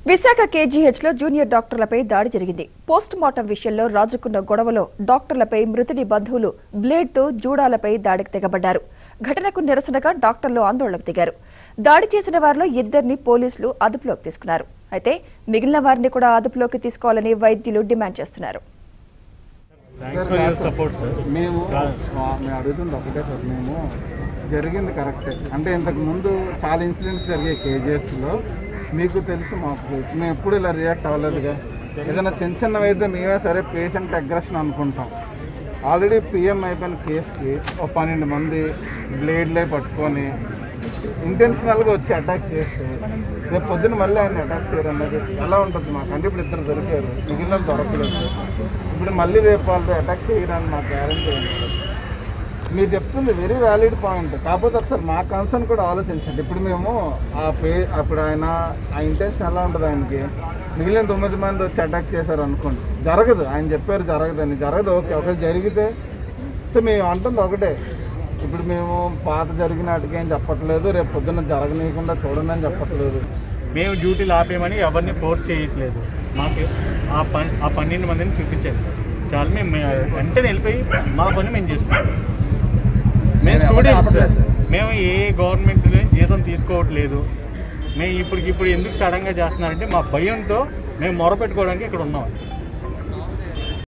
Visakha KGH లో junior డాక్టర్లపై దాడి జరిగింది పోస్ట్ మార్టం విషయంలో రాజుకున్న గొడవలో డాక్టర్లపై మృతుడి బంధువులు బ్లేడ్తో జూడాలపై దాడికి తెగబడ్డారు ఘటనకు నిరసనగా డాక్టర్లు ఆందోళనకు దిగారు దాడి చేసిన వారిలో ఇద్దరిని పోలీసులు అదుపులోకి తీసుకున్నారు అయితే మిగిలిన వారిని కూడా అదుపులోకి తీసుకోవాలని వైద్యులు డిమాండ్ చేస్తున్నారు thanks for your support sir మేము మా- మేము అడుగుతుంది ఒకటే సార్ మేము జరిగింది కరెక్టే అంటే ఇంతకు ముందు చాలా ఇన్సిడెంట్స్ జరిగాయి కేజీహెచ్లో మీకు తెలుసు మాకు తెలుసు మేము ఎప్పుడు ఇలా రియాక్ట్ అవ్వలేదుగా ఏదైనా చిన్న చిన్నవి అయితే మేమే సరే పేషెంట్ అగ్రెషన్ అనుకుంటాం ఆల్రెడీ పిఎం అయిపోయిన కేసుకి ఒక పన్నెండు మంది బ్లేడ్లే పట్టుకొని ఇంటెన్షనల్గా వచ్చి అటాక్ చేస్తే రేపు పొద్దున్న మళ్ళీ ఆయన అటాక్ చేయరు అన్నది ఎలా ఉంటుంది మాకు అంటే ఇప్పుడు ఇద్దరు దొరికారు మిగిలిన వాళ్ళు దొరకలేదు ఇప్పుడు మళ్ళీ రేపు వాళ్ళు అటాక్ చేయరని మాకు గ్యారంటీ ఉంది మీరు చెప్తుంది వెరీ వ్యాలిడ్ పాయింట్ కాకపోతే ఒకసారి మా కన్సర్న్ కూడా ఆలోచించండి ఇప్పుడు మేము ఆ పే అప్పుడు ఆయన ఆ ఇంటెన్షన్ ఎలా ఉంటుంది ఆయనకి మిగిలిన తొమ్మిది మంది వచ్చి అటాక్ చేశారు అనుకోండి జరగదు ఆయన చెప్పారు జరగదని జరగదు ఓకే ఒకవేళ జరిగితే సో మేము అంటుంది ఒకటే ఇప్పుడు మేము పాత జరిగిన వాటికి ఏం చెప్పట్లేదు రేపు పొద్దున్న జరగనీయకుండా చూడండి అని చెప్పట్లేదు మేము డ్యూటీలు ఆపేయమని ఎవరిని ఫోర్స్ చేయట్లేదు మాకు ఆ పని ఆ పన్నెండు మందిని చూపించారు చాలా మేము మే- వెంటనే వెళ్ళిపోయి మా పని మేము చేసుకుంటాం మేము స్టూడెంట్స్ సార్ మేము ఏ గవర్నమెంట్ జీతం తీసుకోవట్లేదు మేము ఇప్పటికి ఇప్పుడు ఎందుకు సడన్గా చేస్తున్నారంటే మా భయంతో మేము మొరపెట్టుకోవడానికి ఇక్కడ ఉన్నాం